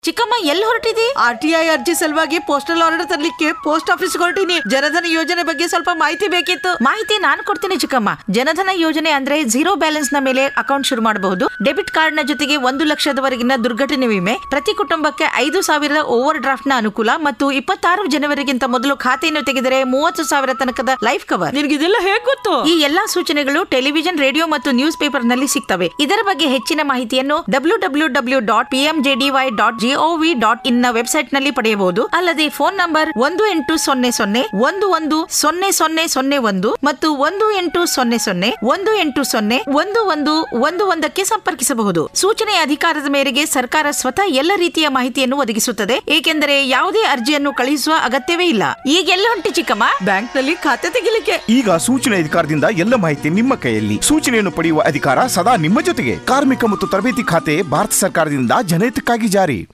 ಚಿಕ್ಕಮ್ಮ ಎಲ್ಲಿ ಹೊರಟಿದಿ R T I ಅರ್ಜಿ ಸಲುವಾಗಿ ಪೋಸ್ಟಲ್ ಆರ್ಡರ್ ತರ್ಲಿಕ್ಕೆ ಪೋಸ್ಟ್ ಆಫೀಸ್ ಹೊರಟಿನಿ ಜನಧನ ಯೋಜನೆ ಬಗ್ಗೆ ಸ್ವಲ್ಪ ಮಾಹಿತಿ ಬೇಕಿತ್ತು ಮಾಹಿತಿ ನಾನು ಕೊಡ್ತೀನಿ ಚಿಕ್ಕಮ್ಮ ಜನಧನ ಯೋಜನೆ ಅಂದ್ರೆ ಜೀರೋ ಬ್ಯಾಲೆನ್ಸ್ ನ ಮೇಲೆ ಅಕೌಂಟ್ ಶುರು ಮಾಡಬಹುದು ಡೆಬಿಟ್ ಕಾರ್ಡ್ ನ ಜೊತೆಗೆ ಒಂದು ಲಕ್ಷದವರೆಗಿನ ದುರ್ಘಟನೆ ವಿಮೆ ಪ್ರತಿ ಕುಟುಂಬಕ್ಕೆ ಐದು ಸಾವಿರದ ಓವರ್ ಡ್ರಾಫ್ಟ್ ನ ಅನುಕೂಲ ಮತ್ತು ಇಪ್ಪತ್ತಾರು ಜನವರಿಗಿಂತ ಮೊದಲು ಖಾತೆಯನ್ನು ತೆಗೆದರೆ ಮೂವತ್ತು ಸಾವಿರ ತನಕದ ಲೈಫ್ ಕವರ್ ನಿನ್ಗಿದೆಲ್ಲ ಹೇಗ್ ಗೊತ್ತು ಈ ಎಲ್ಲಾ ಸೂಚನೆಗಳು ಟೆಲಿವಿಷನ್ ರೇಡಿಯೋ ಮತ್ತು ನ್ಯೂಸ್ ಪೇಪರ್ ನಲ್ಲಿ ಸಿಗ್ತವೆ ಇದರ ಬಗ್ಗೆ ಹೆಚ್ಚಿನ ಮಾಹಿತಿಯನ್ನು W W W dot P M Y dot gov dot in ನ ವೆಬ್ಸೈಟ್ ನಲ್ಲಿ ಪಡೆಯಬಹುದು ಅಲ್ಲದೆ ಫೋನ್ ನಂಬರ್ ಒಂದು ಎಂಟು ಸೊನ್ನೆ ಸೊನ್ನೆ ಒಂದು ಒಂದು ಸೊನ್ನೆ ಸೊನ್ನೆ ಸೊನ್ನೆ ಒಂದು ಮತ್ತು ಒಂದು ಎಂಟು ಸೊನ್ನೆ ಸೊನ್ನೆ ಒಂದು ಎಂಟು ಸೊನ್ನೆ ಒಂದು ಒಂದು ಒಂದು ಒಂದಕ್ಕೆ ಸಂಪರ್ಕಿಸಬಹುದು ಸೂಚನೆಯ ಅಧಿಕಾರದ ಮೇರೆಗೆ ಸರ್ಕಾರ ಸ್ವತಃ ಎಲ್ಲ ರೀತಿಯ ಮಾಹಿತಿಯನ್ನು ಒದಗಿಸುತ್ತದೆ ಏಕೆಂದರೆ ಯಾವುದೇ ಅರ್ಜಿಯನ್ನು ಕಳುಹಿಸುವ ಅಗತ್ಯವೇ ಇಲ್ಲ ಈಗೆಲ್ಲ ಹೊಂಟಿ ಚಿಕ್ಕಮ್ಮ ಬ್ಯಾಂಕ್ ನಲ್ಲಿ ಖಾತೆ ತೆಗಿಲಿಕ್ಕೆ ಈಗ ಸೂಚನೆ ಅಧಿಕಾರದಿಂದ ಎಲ್ಲ ಮಾಹಿತಿ ನಿಮ್ಮ ಕೈಯಲ್ಲಿ ಸೂಚನೆಯನ್ನು ಪಡೆಯುವ ಅಧಿಕಾರ ಸದಾ ನಿಮ್ಮ ಜೊತೆಗೆ ಕಾರ್ಮಿಕ ಮತ್ತು ತರಬೇತಿ ಖಾತೆ ಭಾರತ ಸರ್ಕಾರದಿಂದ ಜನಹಿತಕ್ಕಾಗಿ ಜಾರಿ